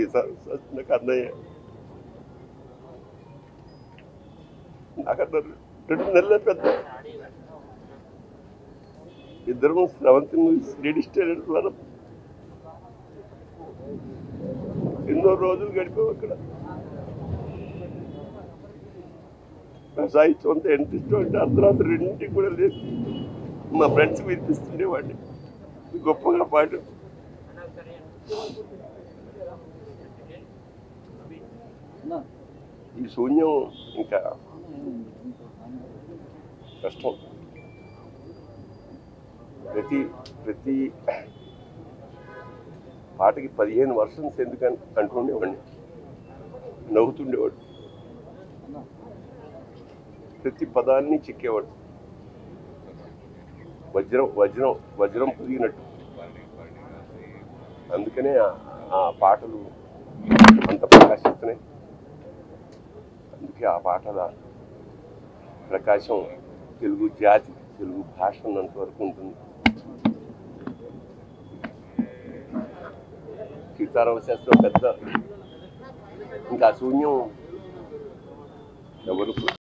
sir నాకు అన్నయ్య నాకన్నా రెండు నెలల పెద్ద ఇద్దరం శ్రవంతి మూవీస్ లేడీ స్టేడియం ద్వారా ఎన్నో రోజులు గడిపాం అక్కడ నా సాహిత్యం అంతా ఎంత ఇష్టం అంటే అర్ధరాత్రి రెండింటికి కూడా లేదు మా ఫ్రెండ్స్ వినిపిస్తుండేవాడిని గొప్పగా పాటు ఈ శూన్యం ఇంకా కష్టం ప్రతి ప్రతి పాటకి పదిహేను వర్షన్స్ ఎందుకని అంటుండేవాడిని నవ్వుతుండేవాడు ప్రతి పదాన్ని చిక్కేవాడు వజ్రం వజ్రం వజ్రం పొదిగినట్టు అందుకనే ఆ- ఆ పాటలు అంత ప్రకాశిస్తున్నాయి అందుకే ఆ పాటల ప్రకాశం తెలుగు జాతి తెలుగు భాష ఉన్నంత వరకు ఉంటుంది సీతారామ శాస్త్రం పెద్ద ఇంకా శూన్యం ఎవరు